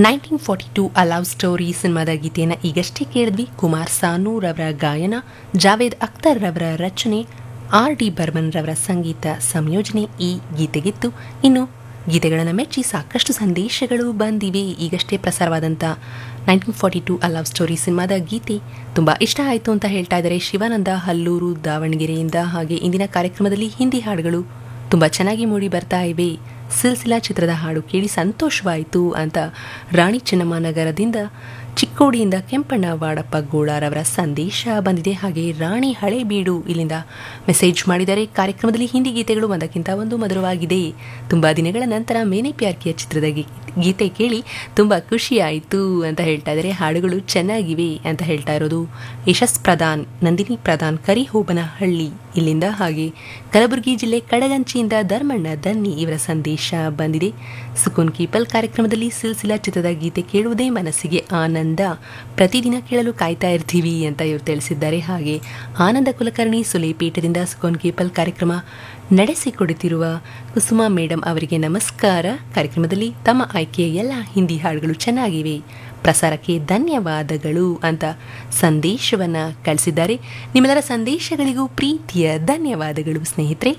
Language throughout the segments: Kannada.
nineteen forty two a love story ಸಿನಿಮಾದ ಗೀತೆಯನ್ನು ಈಗಷ್ಟೇ ಕೇಳಿದ್ವಿ ಕುಮಾರ್ ಸಾನು ರವರ ಗಾಯನ ಜಾವೇದ್ ಅಖ್ತರ್ ರವರ ರಚನೆ ಆರ್ ಡಿ ಬರ್ಮನ್ ರವರ ಸಂಗೀತ ಸಂಯೋಜನೆ ಈ ಗೀತೆಗಿತ್ತು ಇನ್ನು ಗೀತೆಗಳನ್ನು ಮೆಚ್ಚಿ ಸಾಕಷ್ಟು ಸಂದೇಶಗಳು ಬಂದಿವೆ ಈಗಷ್ಟೇ ಪ್ರಸಾರವಾದಂಥ nineteen forty two a love story ಸಿನಿಮಾದ ಗೀತೆ ತುಂಬ ಇಷ್ಟ ಆಯಿತು ಅಂತ ಹೇಳ್ತಾ ಇದ್ದಾರೆ ಶಿವಾನಂದ ಹಲ್ಲೂರು ದಾವಣಗೆರೆಯಿಂದ ಹಾಗೆ ಇಂದಿನ ಕಾರ್ಯಕ್ರಮದಲ್ಲಿ ಹಿಂದಿ ಹಾಡುಗಳು ತುಂಬ ಚೆನ್ನಾಗಿ ಮೂಡಿ ಬರ್ತಾ ಇವೆ ಸಿಲ್ಸಿಲಾ ಚಿತ್ರದ ಹಾಡು ಕೇಳಿ ಸಂತೋಷವಾಯಿತು ಅಂತ ರಾಣಿ ಚೆನ್ನಮ್ಮ ನಗರದಿಂದ ಚಿಕ್ಕೋಡಿಯಿಂದ ಕೆಂಪಣ್ಣ ವಾಡಪ್ಪ ಗೋಳಾರವರ ಸಂದೇಶ ಬಂದಿದೆ ಹಾಗೆ ರಾಣಿ ಹಳೇಬೀಡು ಇಲ್ಲಿಂದ ಮೆಸೇಜ್ ಮಾಡಿದರೆ ಕಾರ್ಯಕ್ರಮದಲ್ಲಿ ಹಿಂದಿ ಗೀತೆಗಳು ಒಂದಕ್ಕಿಂತ ಒಂದು ಮಧುರವಾಗಿದೆ ತುಂಬ ದಿನಗಳ ನಂತರ ಮೇನೆ ಪ್ಯಾರ್ಕಿಯ ಚಿತ್ರದ ಗೀ- ಗೀತೆ ಕೇಳಿ ತುಂಬ ಖುಷಿಯಾಯಿತು ಅಂತ ಹೇಳ್ತಾ ಇದ್ದಾರೆ ಹಾಡುಗಳು ಚೆನ್ನಾಗಿವೆ ಅಂತ ಹೇಳ್ತಾ ಇರೋದು ಯಶಸ್ ಪ್ರಧಾನ್ ನಂದಿನಿ ಪ್ರಧಾನ್ ಕರಿಹೋಬನಹಳ್ಳಿ ಇಲ್ಲಿಂದ ಹಾಗೆ ಕಲಬುರಗಿ ಜಿಲ್ಲೆ ಕಡಗಂಚಿಯಿಂದ ಧರ್ಮಣ್ಣ ದನ್ನಿ ಇವರ ಸಂದೇಶ ಬಂದಿದೆ ಸುಕೂನ್ ಕೀಪಲ್ ಕಾರ್ಯಕ್ರಮದಲ್ಲಿ ಸಿಲ್ಸಿಲಾ ಚಿತ್ರದ ಗೀತೆ ಕೇಳುವುದೇ ಮನಸ್ಸಿಗೆ ಆನಂದ ಪ್ರತಿದಿನ ಕೇಳಲು ಕಾಯ್ತಾ ಇರ್ತೀವಿ ಅಂತ ಇವರು ತಿಳಿಸಿದ್ದಾರೆ ಹಾಗೆ ಆನಂದ ಕುಲಕರ್ಣಿ ಸುಲೇಪೇಟದಿಂದ ಸುಕೋನ್ ಕೀಪಲ್ ಕಾರ್ಯಕ್ರಮ ನಡೆಸಿಕೊಡುತ್ತಿರುವ ಕುಸುಮಾ ಮೇಡಮ್ ಅವರಿಗೆ ನಮಸ್ಕಾರ ಕಾರ್ಯಕ್ರಮದಲ್ಲಿ ತಮ್ಮ ಆಯ್ಕೆಯ ಎಲ್ಲ ಹಿಂದಿ ಹಾಡುಗಳು ಚೆನ್ನಾಗಿವೆ ಪ್ರಸಾರಕ್ಕೆ ಧನ್ಯವಾದಗಳು ಅಂತ ಸಂದೇಶವನ್ನ ಕಳಿಸಿದ್ದಾರೆ ನಿಮ್ಮೆಲ್ಲರ ಸಂದೇಶಗಳಿಗೂ ಪ್ರೀತಿಯ ಧನ್ಯವಾದಗಳು ಸ್ನೇಹಿತರೆ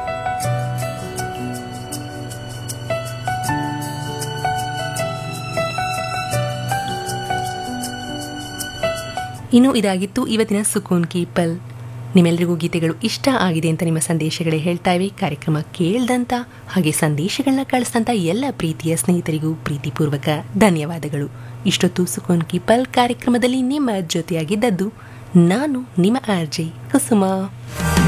ಇನ್ನು ಇದಾಗಿತ್ತು ಇವತ್ತಿನ ಸುಕೂನ್ ಕೀಪಲ್ ನಿಮ್ಮೆಲ್ಲರಿಗೂ ಗೀತೆಗಳು ಇಷ್ಟ ಆಗಿದೆ ಅಂತ ನಿಮ್ಮ ಸಂದೇಶಗಳೇ ಹೇಳ್ತಾ ಇವೆ ಕಾರ್ಯಕ್ರಮ ಕೇಳ್ದಂತ ಹಾಗೆ ಸಂದೇಶಗಳನ್ನ ಕಳಿಸಿದಂಥ ಎಲ್ಲ ಪ್ರೀತಿಯ ಸ್ನೇಹಿತರಿಗೂ ಪ್ರೀತಿಪೂರ್ವಕ ಧನ್ಯವಾದಗಳು ಇಷ್ಟೊತ್ತು ಸುಕೂನ್ ಕೀಪಲ್ ಕಾರ್ಯಕ್ರಮದಲ್ಲಿ ನಿಮ್ಮ ಜೊತೆಯಾಗಿದ್ದದ್ದು ನಾನು ನಿಮ್ಮ ಆರ್ಜೆ ಕುಸುಮ